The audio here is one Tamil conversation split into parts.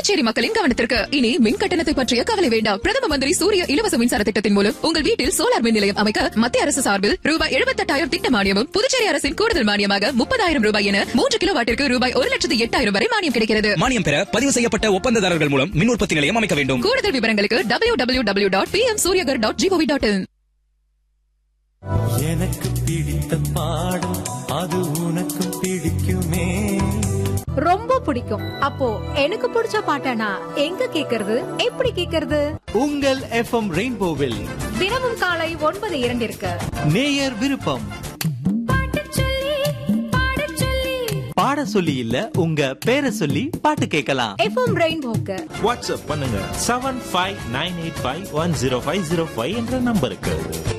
புதுச்சேரி மக்களின் கவனத்திற்கு இனி மின் கட்டணத்தை பற்றிய கவலை வேண்டாம் பிரதம மந்திரி சூரிய இலவச மின்சார திட்டத்தின் மூலம் உங்கள் வீட்டில் சோலார் மின் நிலையம் அமைக்க மத்திய அரசு சார்பில் ரூபாய் எழுபத்தெட்டாயிரம் திட்ட மானியமும் புதுச்சேரி அரசின் கூடுதல் மானியமாக முப்பதாயிரம் ரூபாய் என மூன்று கிலோ வாட்டிற்கு ரூபாய் ஒரு லட்சத்து எட்டாயிரம் வரை மானியம் கிடைக்கிறது மானியம் பெற பதிவு செய்யப்பட்ட ஒப்பந்ததாரர்கள் மூலம் மின் உற்பத்தி நிலையம் அமைக்க வேண்டும் கூடுதல் விவரங்களுக்கு W W W dot P M Suryaghar dot G O V dot in எனக்கு பிடித்த பாடம் அது உனக்கு பிடிக்குமே ரொம்ப பிடிக்கும் அப்போ எனக்கு பிடிச்ச பாட்டனா எங்க கேக்குறது எப்படி கேக்குறது உங்கள் எஃப்எம் ரெயின்போவில் தினமும் காலை ஒன்பது இரண்டிற்கு நேயர் விருப்பம் பாட சொல்லி இல்ல உங்க பேரை சொல்லி பாட்டு கேட்கலாம் எஃப்எம் ரெயின்போக்கு வாட்ஸ்அப் பண்ணுங்க seven five nine eight five one zero five zero five என்ற நம்பருக்கு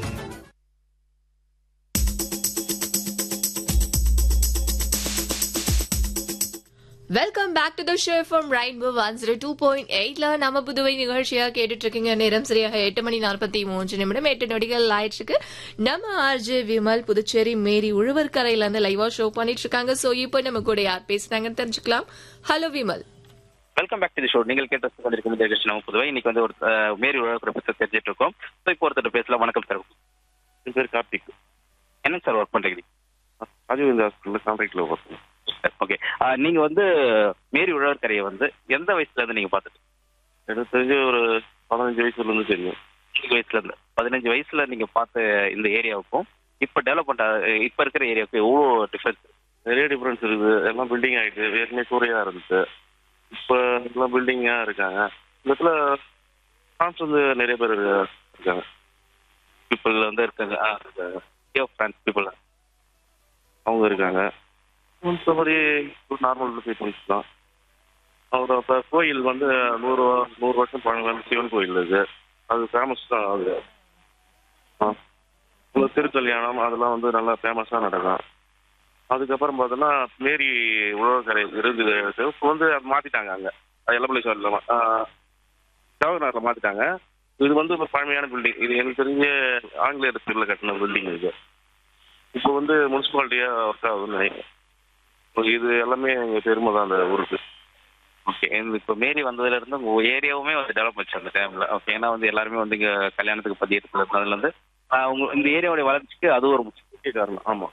welcome back to the show from rainbow one zero two point எயிட்ல நம்ம புதுவை நிகழ்ச்சியா கேட்டுட்டு இருக்கீங்க நேரம் சரியாக எட்டு மணி நாற்பத்தி மூன்று நிமிடம் எட்டு நொடிகள் ஆயிடுச்சு நம்ம ஆர்ஜே விமல் புதுச்சேரி மேரி உழவர்கரையில இருந்து லைவா ஷோ பண்ணிட்டு இருக்காங்க சோ இப்போ நம்ம கூட யார் பேசுறாங்கன்னு தெரிஞ்சுக்கலாம் hello Vimal welcome back to the show நீங்கள் கேட்ட கொண்டிருக்கும் நிகழ்ச்சி நம்ம புதுவை இன்னைக்கு வந்து ஒரு அஹ், மேரி உழவுக்குற பத்தி தெரிஞ்சிட்டு இருக்கோம் ஸோ இப்போ ஒருத்தர் பேசலாம் வணக்கம் சார் என் பேர் கார்த்திக் என்ன சார் ஒர்க் பண்றீங்க ராஜீவ்ந்த ஹாஸ்பிட்டல் கான்ட்ராக்டில் ஒர்க் ஓகே நீங்க வந்து மேரி உழவர்கரையை வந்து எந்த வயசுல இருந்து நீங்க பார்த்துட்டு எனக்கு தெரிஞ்சு ஒரு பதினஞ்சு வயசுல இருந்து தெரியும் பதினஞ்சு வயசுல இருந்து பதினஞ்சு வயசுல நீங்க பார்த்த இந்த ஏரியாவுக்கும் இப்ப டெவலப்மெண்ட் இப்ப இருக்கிற ஏரியாவுக்கும் எவ்வளோ டிஃபரன்ஸ் நிறைய டிஃபரன்ஸ் இருக்குது எல்லாம் பில்டிங் ஆயிட்டு ஏற்கனவே சூறையா இருந்துச்சு இப்போ எல்லாம் பில்டிங்கா இருக்காங்க இந்த இடத்துல ஃப்ரான்ஸ் வந்து நிறைய பேர் இருக்காங்க பீப்புள் வந்து இருக்காங்க ஃப்ரான்ஸ் பீப்புள் அவங்க இருக்காங்க மற்றபடி நார்மல் பீப்புள்ஸ் தான் அவர் அப்போ கோயில் வந்து நூறு நூறு வருஷம் பழங்கால சிவன் கோயில் இது அது ஃபேமஸ் தான் அது ஆ இந்த திருக்கல்யாணம் அதெல்லாம் வந்து நல்லா ஃபேமஸாக நடக்கும் அதுக்கப்புறம் பார்த்தோன்னா மேரி உழவர்கரை இருக்குது இப்போ வந்து அது மாற்றிட்டாங்க அங்கே அது எல்லப்பள்ளீஸ்வரில் ஜவஹர்நகரில் மாற்றிட்டாங்க இது வந்து ஒரு பழமையான பில்டிங் இது எனக்கு தெரிஞ்ச ஆங்கிலேயர் பீரியடில் கட்டின பில்டிங் இது இப்போ வந்து முனிசிபாலிட்டியாக ஒர்க் ஆகுதுன்னு நினைக்கிறேன் இது எல்லாமே எங்கள் பெருமை தான் அந்த ஊருக்கு ஓகே இப்போ மேரி வந்ததுல இருந்து உங்க ஏரியாவுமே வந்து டெவலப் ஆச்சு அந்த டைம்ல ஓகே ஏன்னா வந்து எல்லாருமே வந்து இங்க கல்யாணத்துக்கு பத்தி இருந்ததுல இருந்து ஆஹ் உங்க இந்த ஏரியாவுடைய வளர்ச்சிக்கு அது ஒரு முக்கிய காரணம் ஆமாம்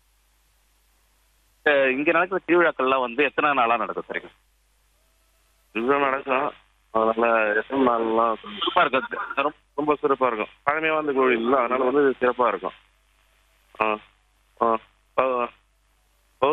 அஹ் இங்க நடக்கிற திருவிழாக்கள்லாம் வந்து எத்தனை நாளா நடக்கும் சரிங்க இதுதான் நடக்கும் அதனால எத்தனை நாள்லாம் சிறப்பா இருக்கு ரொம்ப ரொம்ப சிறப்பாக இருக்கும் பழமையாக வந்து கோயில் இல்லை அதனால வந்து சிறப்பாக இருக்கும் ஆ ஆ